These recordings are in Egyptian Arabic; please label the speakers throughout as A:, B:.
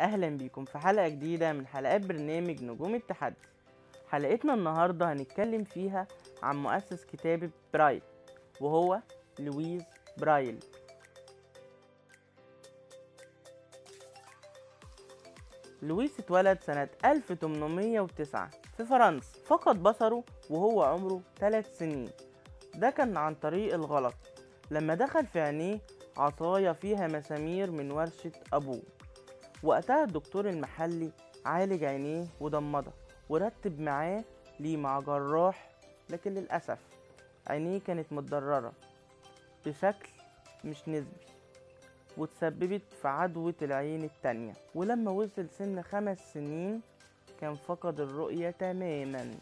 A: اهلا بيكم في حلقة جديدة من حلقات برنامج نجوم التحدي حلقتنا النهاردة هنتكلم فيها عن مؤسس كتابة برايل وهو لويز برايل لويس اتولد سنة 1809 في فرنسا فقد بصره وهو عمره 3 سنين ده كان عن طريق الغلط لما دخل في عينيه عصاية فيها مسامير من ورشة أبوه وقتها الدكتور المحلي عالج عينيه وضمدها ورتب معاه ليه مع جراح لكن للأسف عينيه كانت متضررة بشكل مش نسبي وتسببت في عدوة العين التانية ولما وصل سن خمس سنين كان فقد الرؤية تماما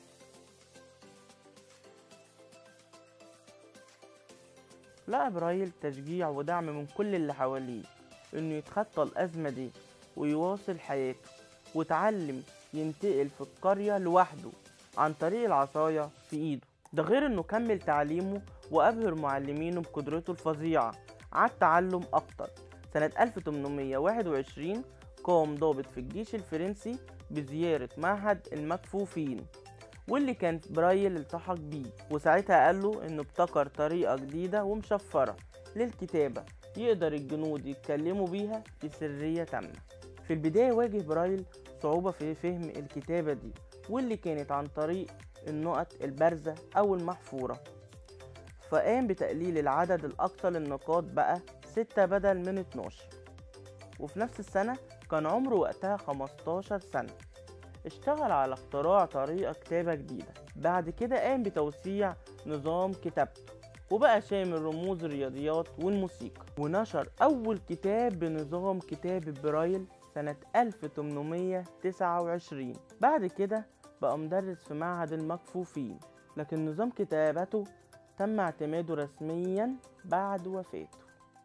A: لقى برايل تشجيع ودعم من كل اللي حواليه انه يتخطى الازمة دي ويواصل حياته وتعلم ينتقل في القرية لوحده عن طريق العصاية في ايده ده غير انه كمل تعليمه وابهر معلمينه بقدرته الفظيعة على التعلم اكتر سنة 1821 قام ضابط في الجيش الفرنسي بزيارة معهد المكفوفين واللي كان برايل التحق بيه وساعتها قال له انه ابتكر طريقة جديدة ومشفرة للكتابة يقدر الجنود يتكلموا بيها بسرية تامة في البداية واجه برايل صعوبة في فهم الكتابة دي واللي كانت عن طريق النقط البارزة أو المحفورة فقام بتقليل العدد الأقصى للنقاط بقى ستة بدل من 12 وفي نفس السنة كان عمره وقتها 15 سنة اشتغل على اختراع طريقة كتابة جديدة بعد كده قام بتوسيع نظام كتابته وبقى شامل رموز الرياضيات والموسيقى ونشر أول كتاب بنظام كتابة برايل سنة 1829 بعد كده بقى مدرس في معهد المكفوفين لكن نظام كتابته تم اعتماده رسميا بعد وفاته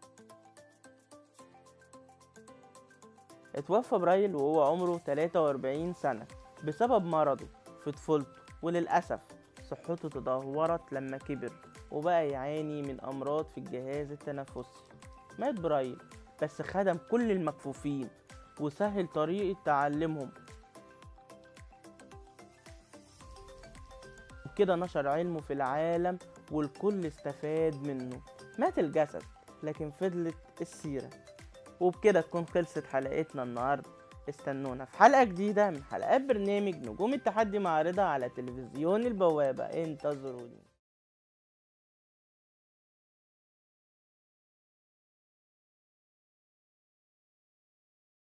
A: اتوفى برايل وهو عمره 43 سنة بسبب مرضه في طفولته وللأسف صحته تدهورت لما كبر وبقى يعاني من أمراض في الجهاز التنفسي مات برايل بس خدم كل المكفوفين وسهل طريقة تعلمهم وكده نشر علمه في العالم والكل استفاد منه مات الجسد لكن فضلت السيرة وبكده تكون خلصت حلقتنا النهاردة استنونا في حلقة جديدة من حلقات برنامج نجوم التحدي مع رضا على تلفزيون البوابة انتظروني